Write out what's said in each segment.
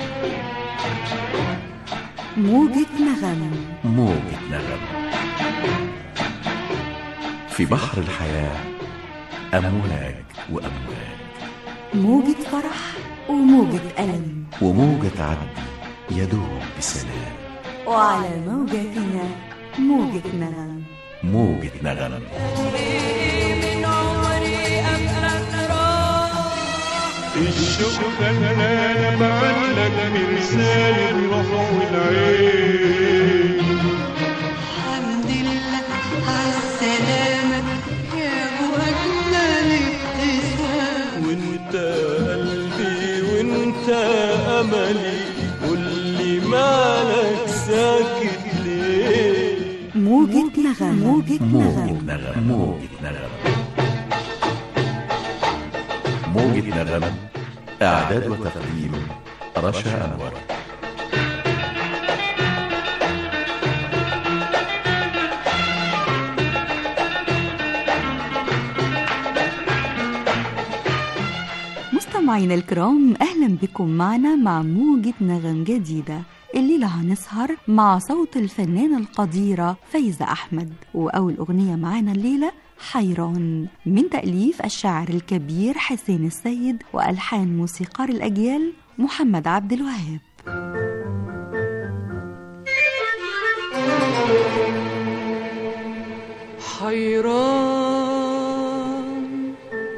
موجة نغم موجة نغم في بحر الحياة أمواج وأمواج موجة فرح وموجة ألم وموجة عدي يدوب بسلام وعلى موجتنا موجة نغم موجة نغم من عمري أبقى الشوق خلانا بعلك مرسال الروح والعين الحمد لله عالسلامة يا أبو أجمل ابتسام وانت قلبي وانت املي قولي مالك ساكت ليه موجة نغم موجة موجة نغم نغم موجة نغم موجة نغم إعداد وتقديم رشا أنور مستمعينا الكرام أهلا بكم معنا مع موجة نغم جديدة الليلة هنسهر مع صوت الفنانة القديرة فايزة أحمد وأول أغنية معانا الليلة حيران من تأليف الشاعر الكبير حسين السيد وألحان موسيقار الأجيال محمد عبد الوهاب حيران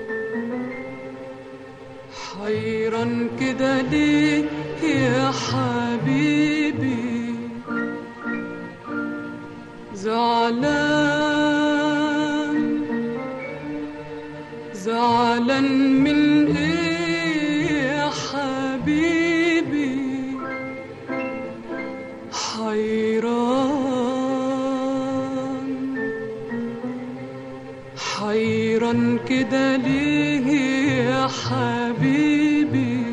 حيران كده ليه يا حبيبي زعلان زعلان من ايه يا حبيبي حيران حيران كده ليه يا حبيبي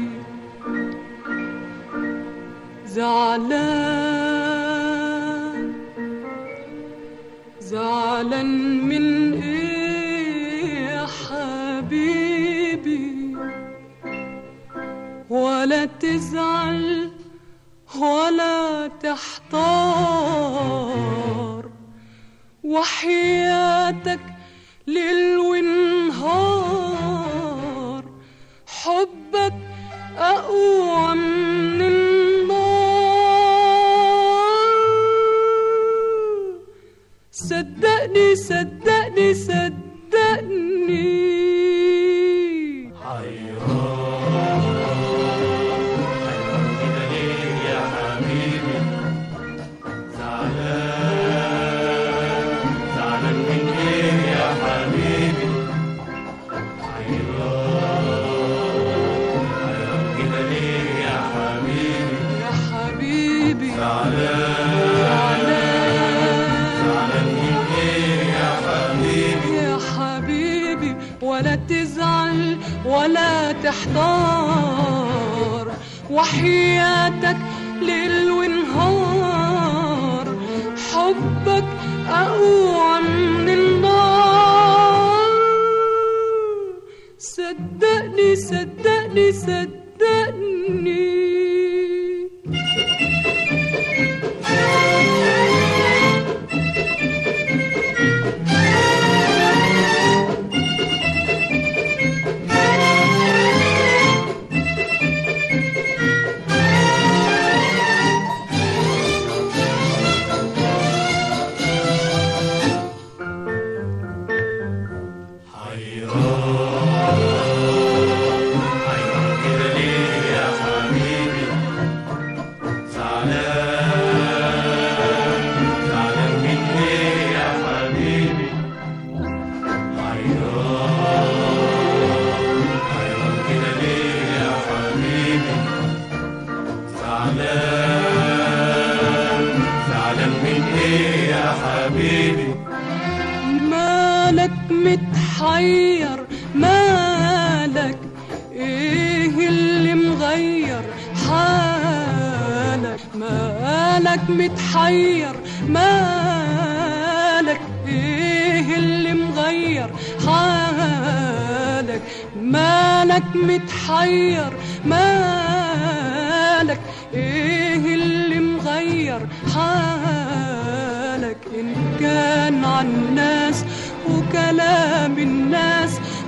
زعلان زعلان من ايه يا حبيبي ولا تزعل ولا تحتار وحياتك ليل ونهار حبك أقوى من النار صدقني صدقني صدقني يا حبيبي زعلان يا حبيبي ولا تزعل ولا تحتار وحياتك ليل ونهار حبك أقوى من النار صدقني صدقني صدقني مالك متحير مالك ايه اللي مغير حالك مالك متحير مالك ايه اللي مغير حالك مالك متحير مالك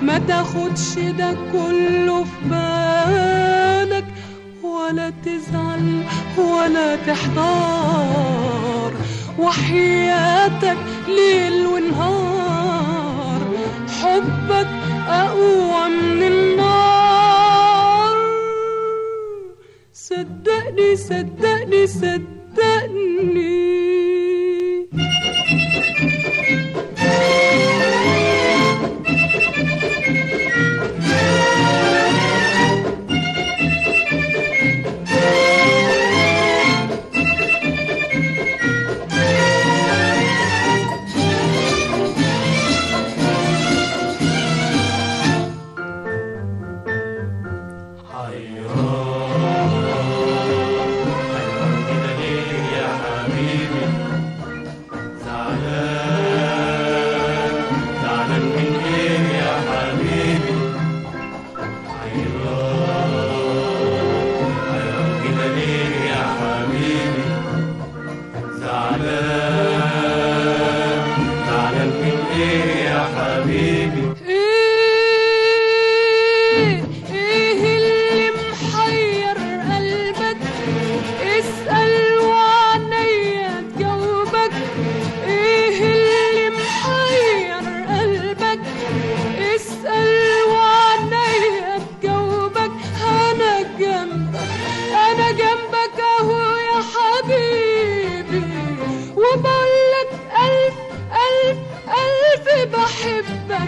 ما تاخدش ده كله في بالك ولا تزعل ولا تحتار وحياتك ليل ونهار حبك أقوى من النار صدقني صدقني صدقني ايه ايه اللي محير قلبك اسأل وعنيا تجاوبك ايه اللي محير قلبك اسأل وعنيا تجاوبك انا جنبك انا جنبك اهو يا حبيبي وبقولك الف الف الف بحبك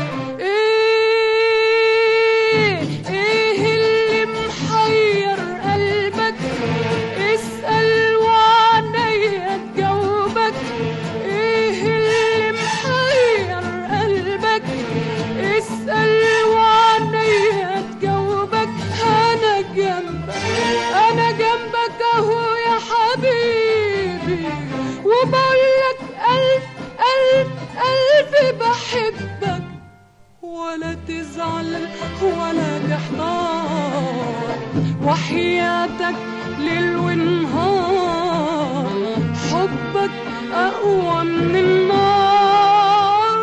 ايه ايه اللي محير قلبك اسأل وعنيا تجاوبك ايه اللي محير قلبك اسأل وعنيا تجاوبك انا جنبك انا جنبك اهو يا حبيبي وبقولك الف الف الف بحبك ولا تزعل ولا تحتار وحياتك ليل ونهار حبك أقوى من النار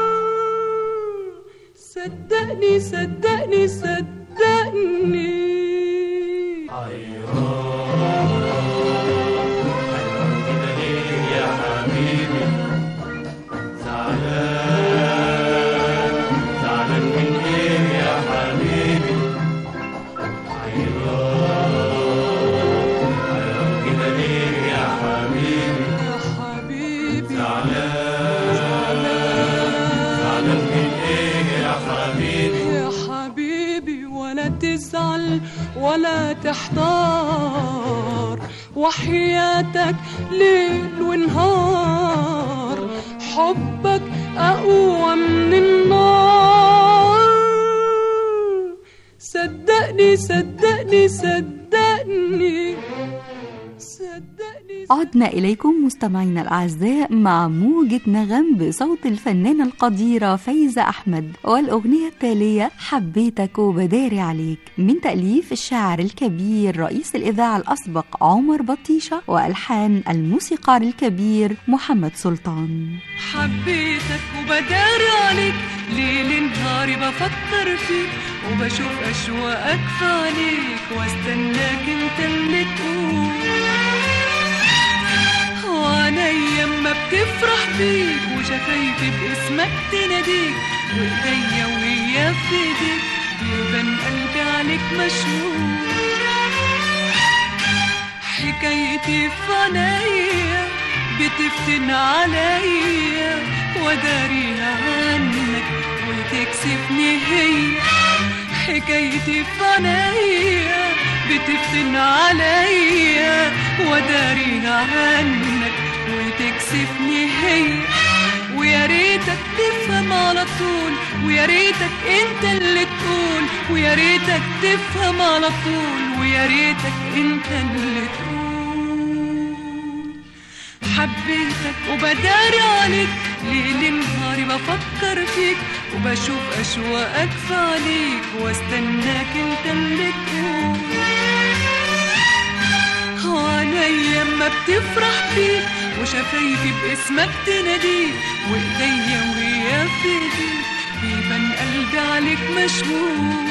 صدقني صدقني صدقني يا حبيبي يا حبيبي ولا تزعل ولا تحتار وحياتك ليل ونهار حبك أقوى من النار صدقني صدقني صدقني صدقني عدنا إليكم مستمعينا الأعزاء مع موجة نغم بصوت الفنانة القديرة فايزة أحمد والأغنية التالية حبيتك وبداري عليك من تأليف الشاعر الكبير رئيس الإذاعة الأسبق عمر بطيشة وألحان الموسيقار الكبير محمد سلطان حبيتك وبداري عليك ليل نهاري بفكر فيك وبشوف أشواقك في عليك واستناك انت اللي تقول وعينيا اما بتفرح بيك وشفايفي باسمك تناديك وايديا وهي في ايديك بيبان قلبي عليك مشهور حكايتي في عينيا بتفتن عليا وداريها عنك وتكسفني هي حكايتي في عينيا بتفتن عليا وداريها عنك وتكسفني هي ويا ريتك تفهم على طول ويا ريتك انت اللي تقول ويا ريتك تفهم على طول ويا ريتك انت اللي تقول حبيتك وبداري عليك ليل نهاري بفكر فيك وبشوف أشواقك في عليك واستناك انت اللي تقول وعينيا اما بتفرح بيك وشفايفي باسمك تناديك وايديا وهي في ايديك بيبان قلبي عليك مشغول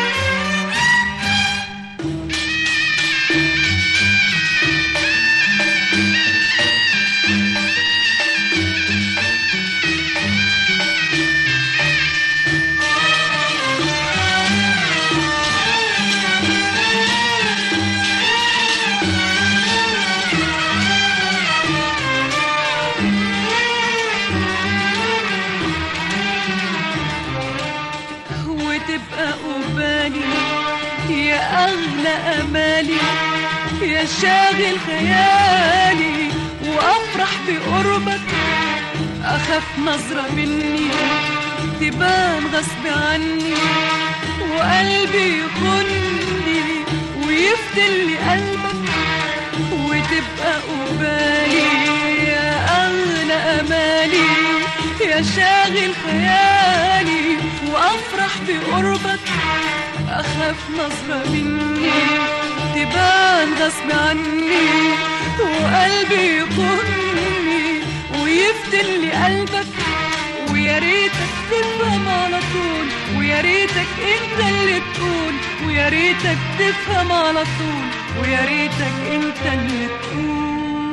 وتبقى قبالي يا أغلى أمالي يا شاغل خيالي وأفرح بقربك أخاف نظرة مني تبان غصب عني وقلبي يخني ويفتل لي قلبك وتبقى قبالي يا أغلى أمالي يا شاغل خيالي وأفرح بقربك أخاف نظرة مني تبان غصب عني وقلبي يخني ويفتل لي قلبك ويا ريتك تفهم على طول ويا ريتك انت اللي تقول ويا ريتك تفهم على طول ويا ريتك انت اللي تقول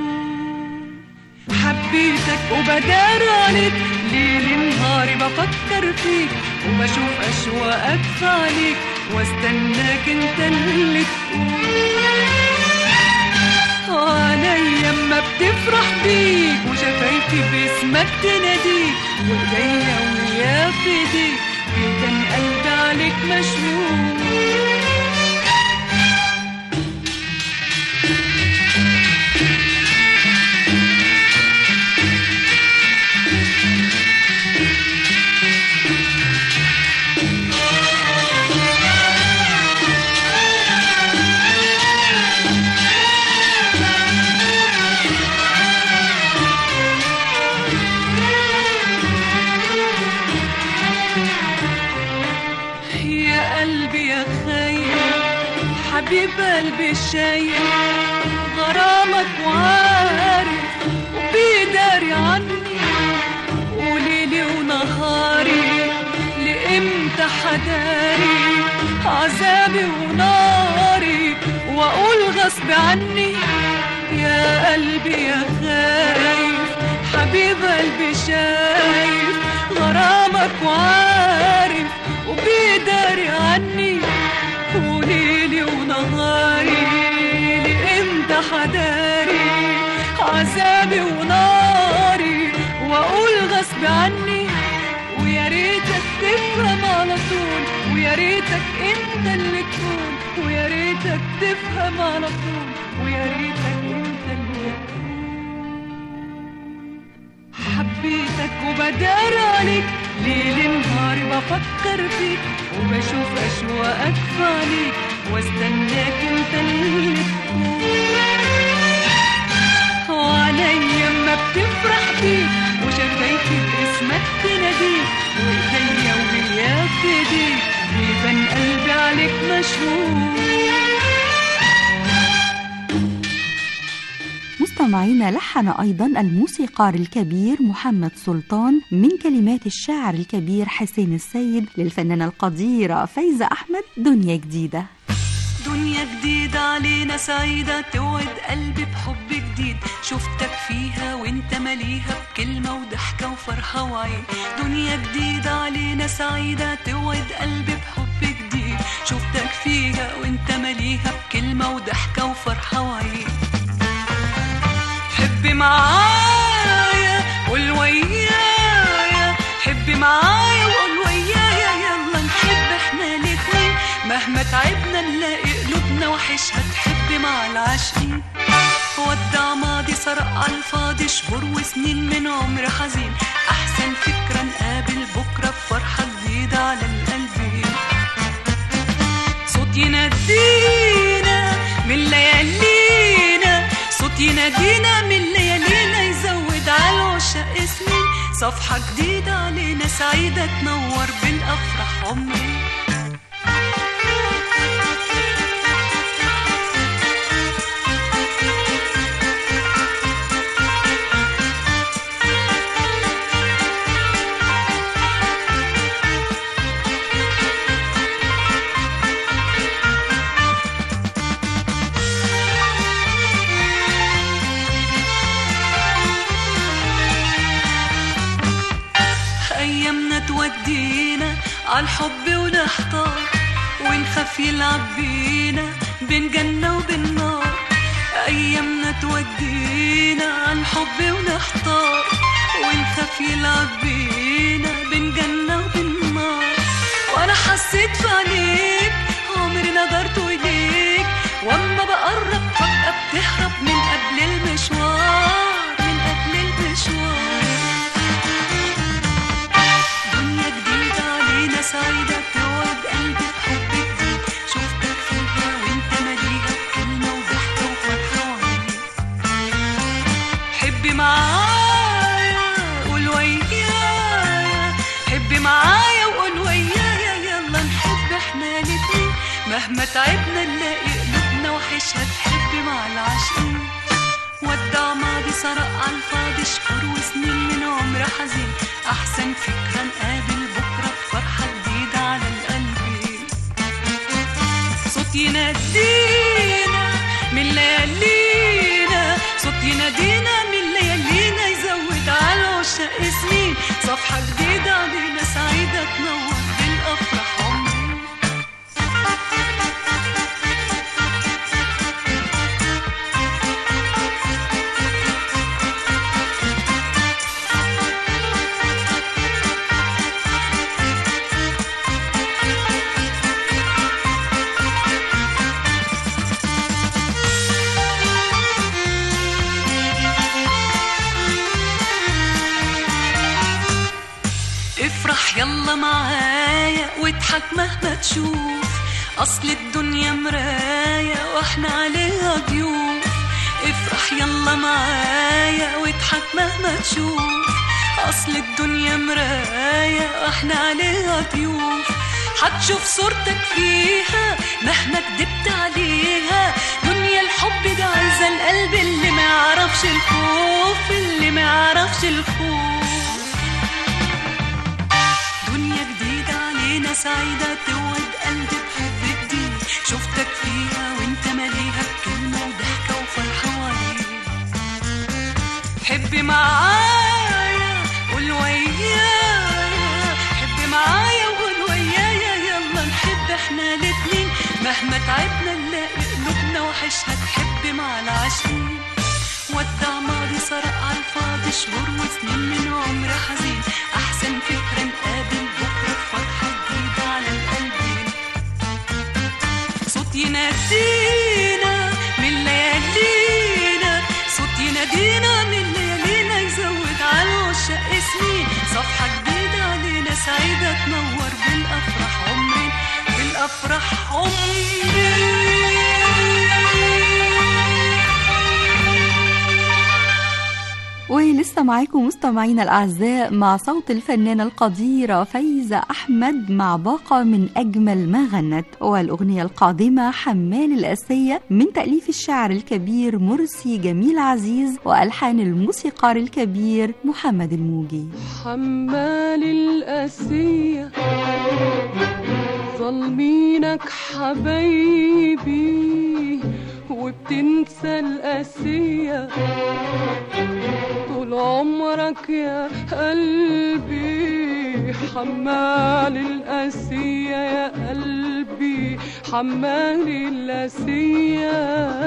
حبيتك وبدار عليك ليل نهاري بفكر فيك وبشوف اشواقك في عليك واستناك انت اللي تقول عليا اما بتفرح بيك وشفايفي باسمك تناديك وايديا ويا في ايديك بيبان قلبي عليك مشغول يا قلبي يا خايف حبيب قلبي شايف غرامك وعارف وبيداري عني وليلي ونهاري لإمتى حداري عذابي وناري وأقول غصب عني يا قلبي يا خايف حبيب قلبي شايف غرامك وعارف وبيداري عني وليلي ونهاري لإمتى حداري عذابي وناري وأقول غصب عني ويا ريتك تفهم على طول ويا ريتك انت اللي تقول ويا ريتك تفهم على طول ويا ريتك انت اللي تقول حبيتك وبدار عليك ليل نهار بفكر فيك وبشوف اشواقك في عليك واستناك انت اللي تكون وعليا اما بتفرح بيك وشفايفي باسمك تناديك وايديا وهي في ايديك بيبان قلبي عليك مشغول مستمعينا لحن أيضا الموسيقار الكبير محمد سلطان من كلمات الشاعر الكبير حسين السيد للفنانة القديرة فايزة أحمد دنيا جديدة دنيا جديدة علينا سعيدة توعد قلبي بحب جديد شفتك فيها وانت مليها بكلمة وضحكة وفرحة وعين دنيا جديدة علينا سعيدة توعد قلبي بحب جديد شفتك فيها وانت مليها بكلمة وضحكة وفرحة وعين حبي معايا قول ويايا حبي معايا وقول ويايا يلا نحب احنا الاتنين مهما تعبنا نلاقي قلوبنا وحشها تحب مع العاشقين ودع ماضي سرق على الفاضي شهور وسنين من عمر حزين احسن فكرة نقابل بكرة بفرحة جديدة على القلبين صوت ينادينا من ليالينا صوت ينادينا من ليالينا يزود على العشاق سنين صفحة جديدة علينا سعيدة تنور بالأفراح عمري عالحب ونحتار ونخاف يلعب بينا بين جنة وبين نار أيامنا تودينا عالحب ونحتار ونخاف يلعب بينا بين جنة وبين نار وأنا حسيت في عينيك عمري نظرت إليك وأما بقرب فجأة بتهرب من قبل المشوار من قبل المشوار دنيا جديدة علينا سعيدة توعد قلبي بحب جديد شفتك فيها وانت مليها بكلمة وضحكة وفرحة وعيد حبي معايا قول ويايا حبي معايا وقول ويايا يلا نحب احنا الاتنين مهما تعبنا نلاقي قلوبنا وحشها تحب مع العاشقين ودع ماضي سرق على الفاضي شهور وسنين من عمر حزين احسن فكره نقابل بكره بفرحه جديده على القلبين صوت ينادينا من ليالينا صوت ينادينا من ليالينا يزود على العشاق سنين صفحة جديدة علينا سعيدة تنور بالأفراح عمري افرح يلا معايا واضحك مهما تشوف اصل الدنيا مراية واحنا عليها ضيوف افرح يلا معايا واضحك مهما تشوف اصل الدنيا مراية واحنا عليها ضيوف هتشوف صورتك فيها مهما كدبت عليها دنيا الحب ده عايزة القلب اللي ما يعرفش الخوف اللي ما يعرفش الخوف دنيا جديدة علينا سعيدة توعد قلبي بحب جديد شفتك فيها وانت مليها بكلمة وضحكة وفرحة وعيد حبي معايا قول ويايا حبي معايا وقول ويايا يلا نحب احنا الاتنين مهما تعبنا نلاقي قلوبنا وحشها تحب مع العاشقين ودع ماضي سرق على الفاضي شهور وسنين من عمر حزين احسن فكرة نقابل بكرة بفرحة جديدة على القلبين صوت ينادينا من ليالينا صوت ينادينا من ليالينا يزود على العشاق سنين صفحة جديدة علينا سعيدة تنور بالأفراح عمرين بالأفراح عمرين ولسه معاكم مستمعينا الأعزاء مع صوت الفنانة القديرة فايزة أحمد مع باقة من أجمل ما غنت والأغنية القادمة حمال الأسية من تأليف الشاعر الكبير مرسي جميل عزيز وألحان الموسيقار الكبير محمد الموجي حمال الأسية ظالمينك حبايبي وبتنسى الأسية طول عمرك يا قلبي حمال الأسية يا قلبي حمال الأسية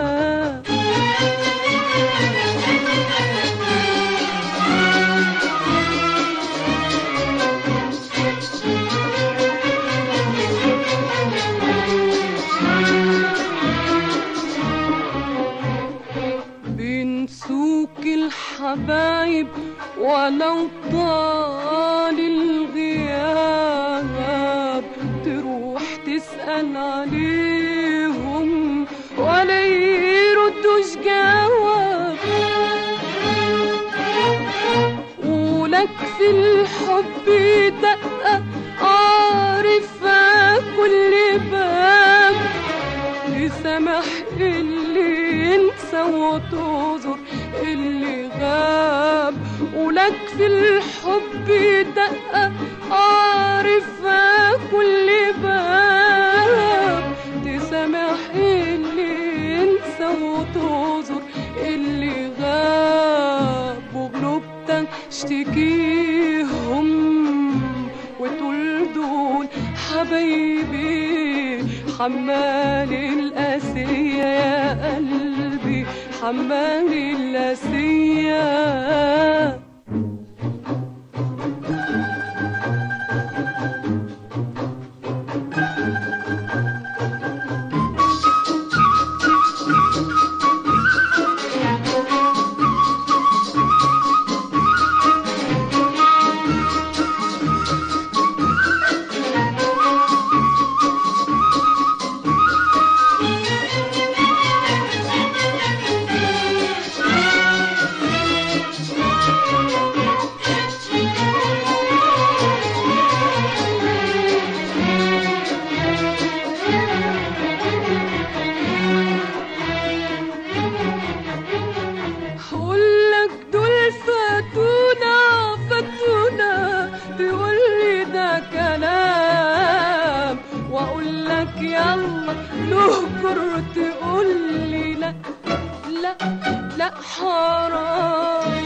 بنسوك الحبايب ولو طال الغياب تروح تسأل عليهم ولا يردوش جواب ولك في الحب دقة عارفة كل باب لسمح اللي ينسى وتعذر اللي غاب ولك في الحب دقة عارفة كل باب تسامح اللي ينسى وتعذر اللي غاب وغلوبتك اشتكيهم وتقول دول حمال القاسية يا قلبي حمال القاسية هقولك دول فاتونا فاتونا تقولي ده كلام واقولك يلا نهجر تقولي لا لا لا حرام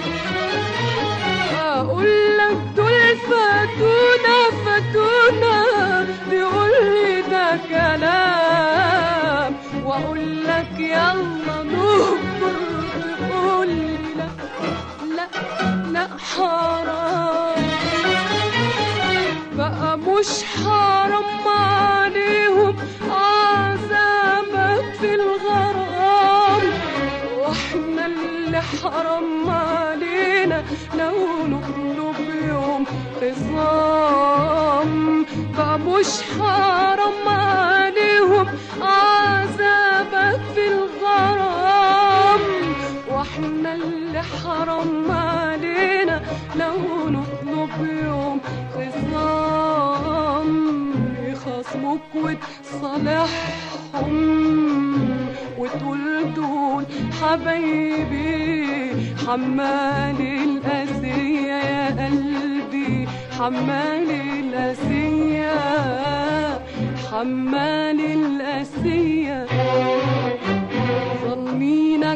اقولك دول فاتونا فاتونا تقولي ده كلام واقولك يلا نهجر تقولي لا لا لا حرام بقى مش حرام عليهم عذابك في الغرام واحنا اللي حرام علينا لو نطلب يوم خصام بقى مش حرام عليهم عذابك في الغرام واحنا اللي حرام علينا لو نطلب يوم خصام يخصموك وتصالحهم وتقول دول حبايبي حمال القاسية يا قلبي حمال القاسية حمال القاسية ظالمينك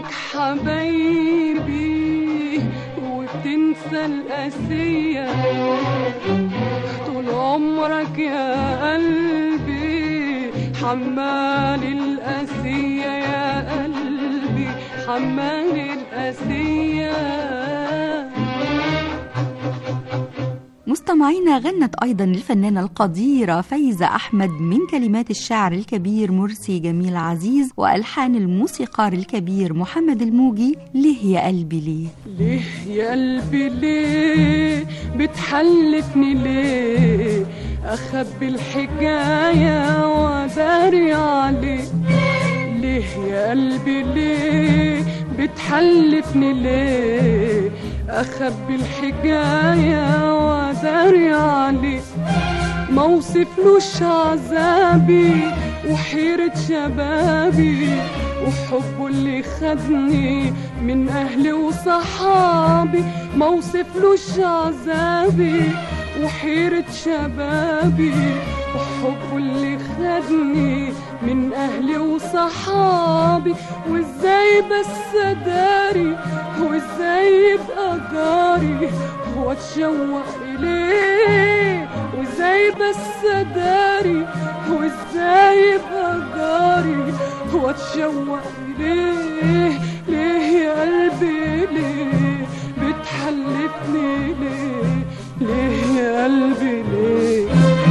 حبايبي وبتنسى القاسية طول عمرك يا قلبي حمال القاسية يا قلبي حمال القاسية مستمعينا غنت أيضا الفنانة القديرة فايزة أحمد من كلمات الشاعر الكبير مرسي جميل عزيز وألحان الموسيقار الكبير محمد الموجي ليه يا قلبي ليه ليه يا قلبي ليه بتحلفني ليه اخبي الحكايه واداري عليك ليه يا قلبي ليه بتحلفني ليه اخبي الحكايه واداري عليك ما وصفلوش عذابي وحيرة شبابي وحبه اللي خدني من أهلي وصحابي ما وصفلوش عذابي وحيرة شبابي وحبه اللي خدني من أهلي وصحابي وإزاي بس أداري وإزاي يبقى جاري وأتشوق إليه وإزاي بس أداري وإزاي يبقى جاري وأتشوق إليه ليه يا قلبي ليه بتحلفني ليه ليه يا قلبي ليه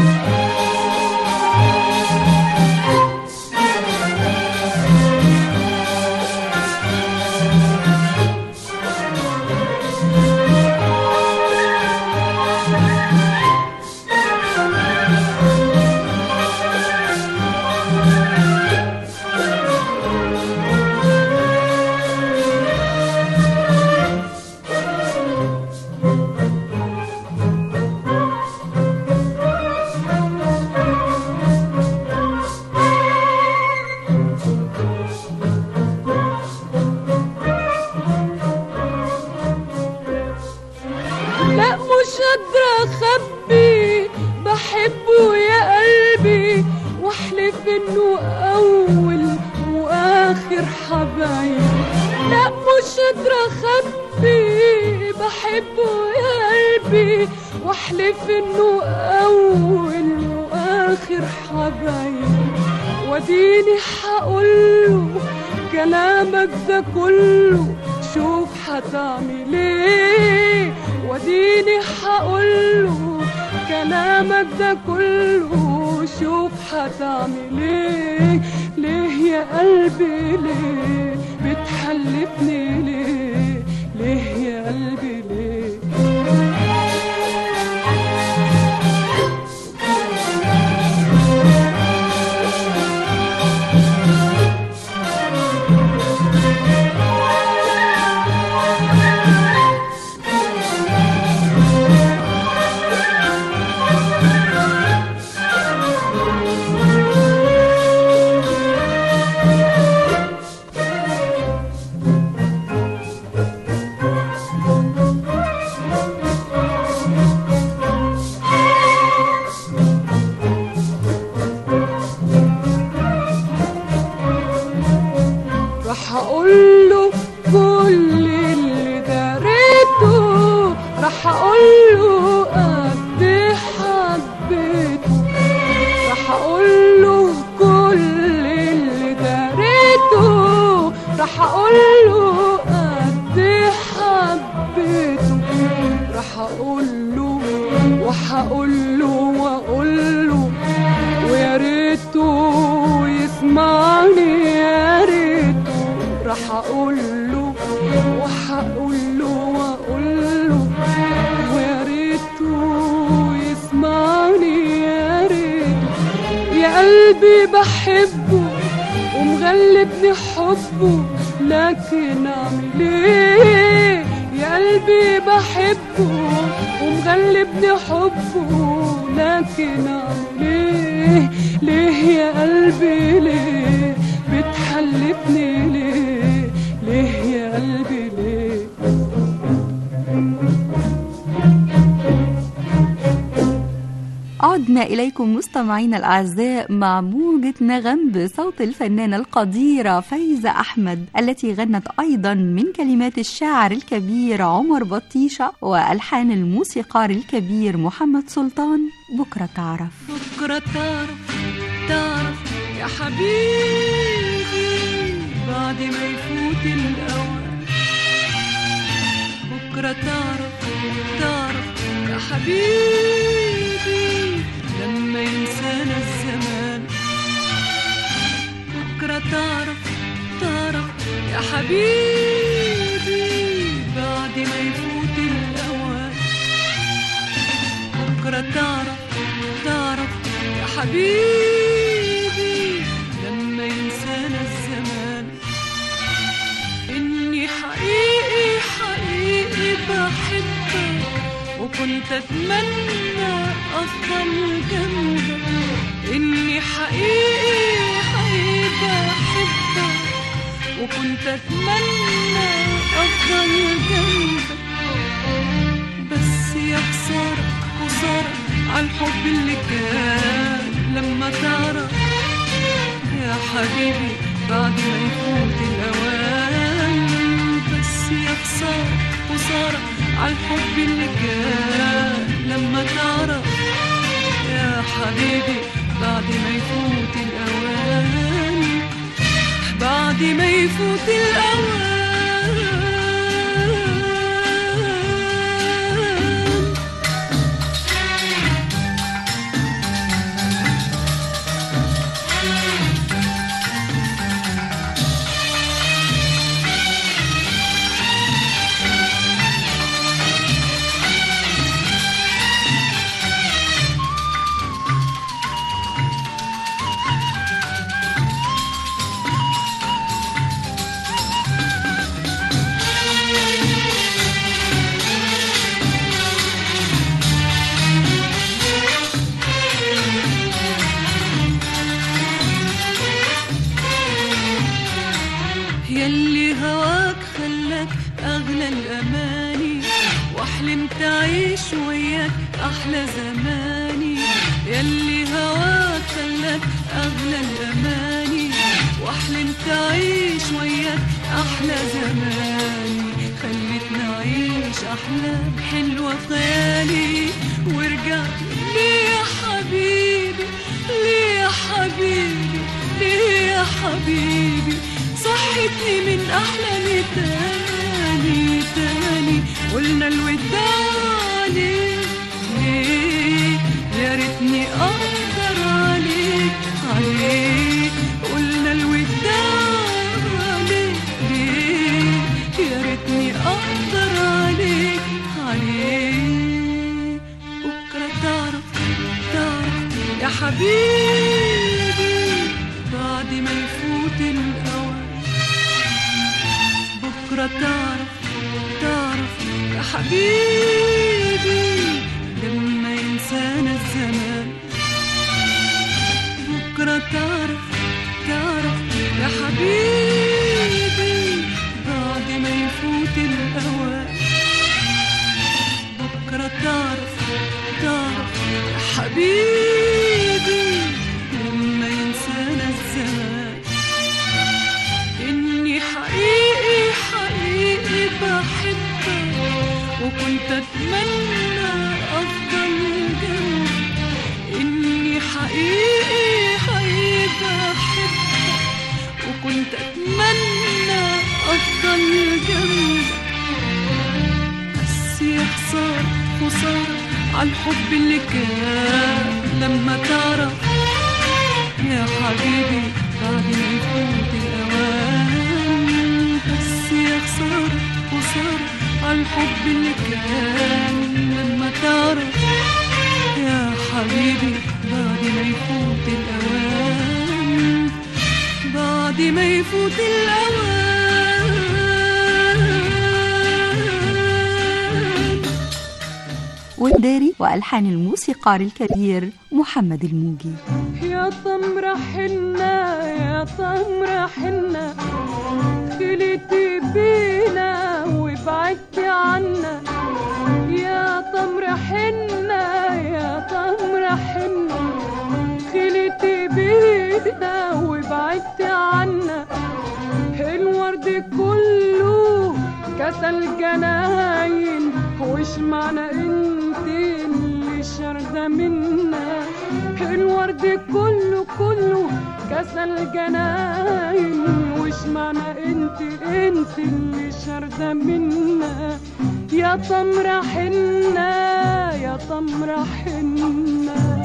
لا مش قادرة أخبي بحبه يا قلبي واحلف انه أول وآخر حبايب لا مش قادرة أخبي بحبه يا قلبي واحلف انه أول وآخر حبايب وديني حقوله كلامك ده كله شوف هتعمل ايه وديني حقوله كلامك ده كله شوف هتعمل ايه ليه يا قلبي ليه بتحلفني ليه ليه يا قلبي ليه راح اقول له كل اللي داريته راح اقول له قد إيه حبيته راح اقول له كل اللي داريته راح اقول له قد إيه حبيته راح اقول له وهقول له واقول له ويا ريته يسمعني يا ريته راح اقول له وهقول له واقول له ويا ريته يسمعني يا ريته يا قلبي بحبه ومغلبني حبه لكن اعمل ايه يا قلبي بحبه ومغلبني حبه لكن اعمل ايه ليه يا قلبي ليه بتحلفني ليه ليه يا قلبي ليه عدنا إليكم مستمعينا الأعزاء مع موجة نغم بصوت الفنانة القديرة فايزة أحمد التي غنت أيضا من كلمات الشاعر الكبير عمر بطيشة وألحان الموسيقار الكبير محمد سلطان بكرة تعرف بكرة تعرف تعرف يا حبيبي بعد ما يفوت الأوان بكرة تعرف تعرف يا حبيبي لما ينسانا الزمان بكرة تعرف تعرف يا حبيبي بعد ما يفوت الأوان بكرة تعرف تعرف يا حبيبي لما ينسانا الزمان إني حقيقي حقيقي بحبك وكنت أتمنى أفضل جنبك إني حقيقي حقيقي بحبك وكنت أتمنى أفضل جنبك بس يا خسارة خسارة عالحب اللي كان لما تعرف يا حبيبي بعد ما يفوت الأوان بس يا خسارة خسارة عالحب اللي كان لما تعرف يا حبيبي بعد ما يفوت الأوان بعد ما يفوت الأوان يلي هواك خلاك أغلى الأماني وحلمت أعيش وياك أحلى زماني يلي هواك خلاك أغلى الأماني وحلمت أعيش وياك أحلى زماني خلتني أعيش أحلام حلوة في خيالي ورجعت ليه يا حبيبي ليه يا حبيبي ليه يا حبيبي صحتني من أحلامي تاني تاني قلنا الوداع ليه ليه يا ريتني أقدر عليك عليك قلنا الوداع ليه ليه يا ريتني أقدر عليك عليك بكرة تعرف تعرف يا حبيبي بعد ما يفوت الأوان بكرة تعرف تعرف يا حبيبي لما ينسانا الزمان بكرة تعرف تعرف يا حبيبي بعد ما يفوت الأوان بكرة تعرف تعرف يا حبيبي لما ينسانا الزمان إني حقيقي حقيقي بحبك وكنت أتمنى أفضل جنبك إني حقيقي حقيقي بحبك وكنت أتمنى أفضل جنبك بس يا خسارة خسارة عالحب اللي كان لما تعرف يا حبيبي بعد ما يفوت الأوان بس يا خسارة خسارة عالحب اللي كان لما تعرف يا حبيبي بعد ما يفوت الأوان بعد ما يفوت الأوان والداري وألحان الموسيقار الكبير محمد الموجي يا تمر حنة يا تمر حنة خليتي بينا وبعدتي عنا يا تمر حنة يا تمر حنة خليتي بينا وبعدتي عنا الورد كله كسل جناين وش معنى انت اللي شارده منا الورد كله كله كسل جناين وش معنى انت انت اللي شارده منا يا تمر حنة يا تمر حنة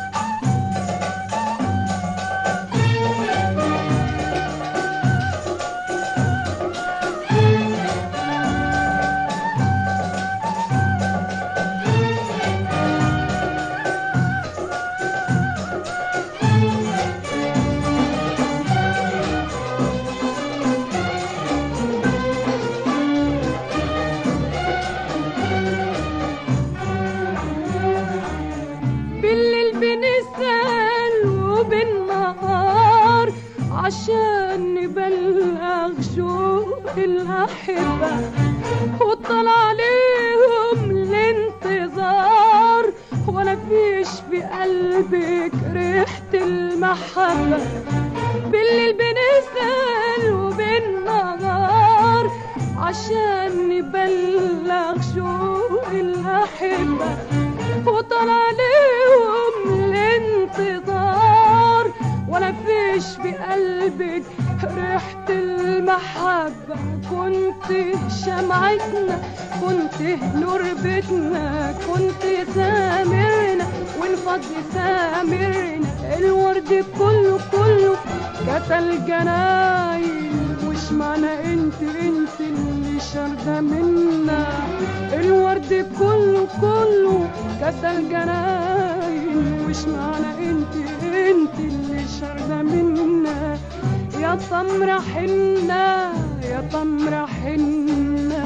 بالليل بنسأل وبالنهار عشان نبلغ شوق الأحبة وطلع عليهم الانتظار ولا فيش في قلبك ريحة المحبة بالليل بنسأل وبالنهار عشان نبلغ شوق الأحبة وطلع عليهم الانتظار ولا فيش في قلبك ريحة المحبة كنت شمعتنا كنت نور بيتنا كنت سامرنا وانفض سامرنا الورد كله كله كتل جناين وش معنى انت انت اللي شارده منا الورد كله كله كسل جناين وش معنى انت انت اللي شارده منا يا تمر حنة يا تمر حنة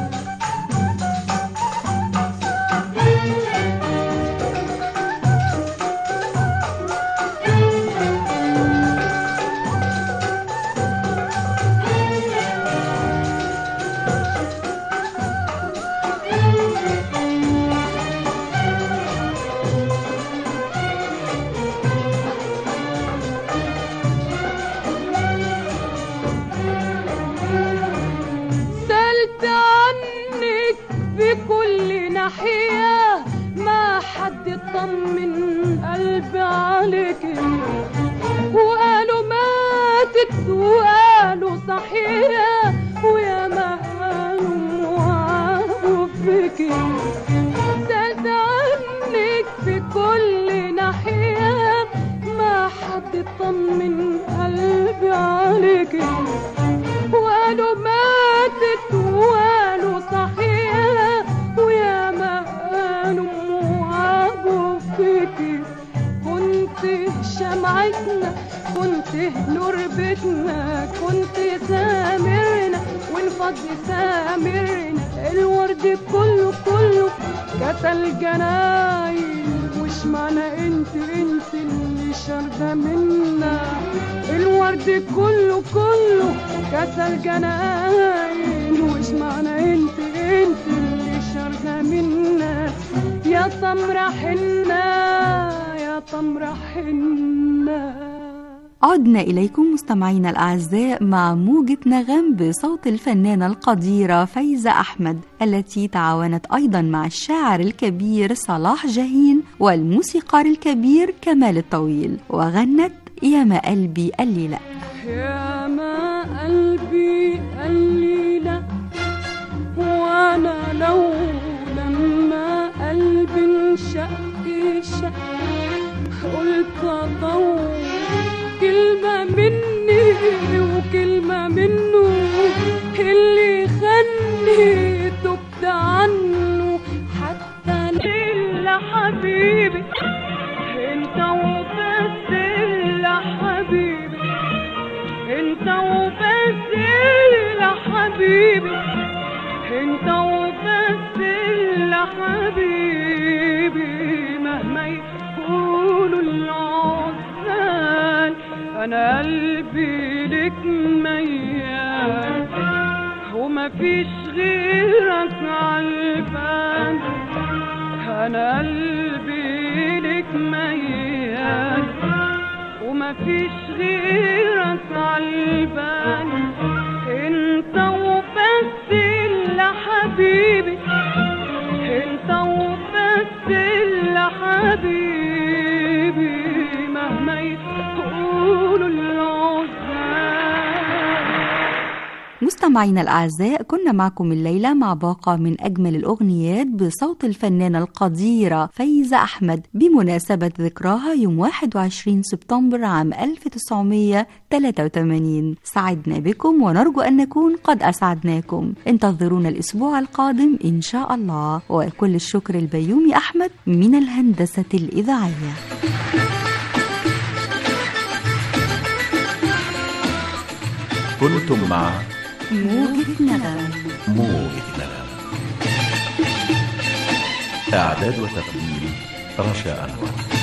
سألت عنك في كل ناحية ما حد طمن قلبي عليك وقالوا ما ماتت وقالوا صحيح ويا ما قالوا وعرفوا فيكي سألت عنك في كل ناحية ما حد طمن قلبي عليكي وقالوا ماتت وقالوا صحيح ويا ما قالوا وعرفوا فيكي كنت شمعتنا كنت نور بيتنا كنت سامرنا والفضل سامرنا الورد كله كله كتل جناين وش معنى انت انت اللي شارده منا الورد كله كله كسل جناين وش معنى انت انت اللي شارده منا يا تمرة حنا يا تمرة حنا عدنا إليكم مستمعينا الأعزاء مع موجة نغم بصوت الفنانة القديرة فايزة أحمد التي تعاونت أيضا مع الشاعر الكبير صلاح جاهين والموسيقار الكبير كمال الطويل وغنت يا ما قلبي قال لي لا يا ما قلبي قال لي لا وانا لو لما قلبي انشق شق قلت اطول كلمة مني وكلمة منه اللي خلني تبت عنه حتى إلا حبيبي انت وبس إلا حبيبي انت وبس إلا حبيبي انت وبس إلا حبيبي مهما يقولوا العزال انا قلبي لك ميال وما فيش غيرك عالبال انا قلبي لك ميال وما فيش غيرك عالبال انت وبس اللي حبيبي انت وبس اللي حبيبي مهما يقولوا العزال مستمعينا الأعزاء كنا معكم الليلة مع باقة من أجمل الأغنيات بصوت الفنانة القديرة فايزة أحمد بمناسبة ذكراها يوم 21 سبتمبر عام 1983 سعدنا بكم ونرجو أن نكون قد أسعدناكم انتظرونا الأسبوع القادم إن شاء الله وكل الشكر البيومي أحمد من الهندسة الإذاعية كنتم مع موجة نغم موجة نغم إعداد وتقديم رشا أنور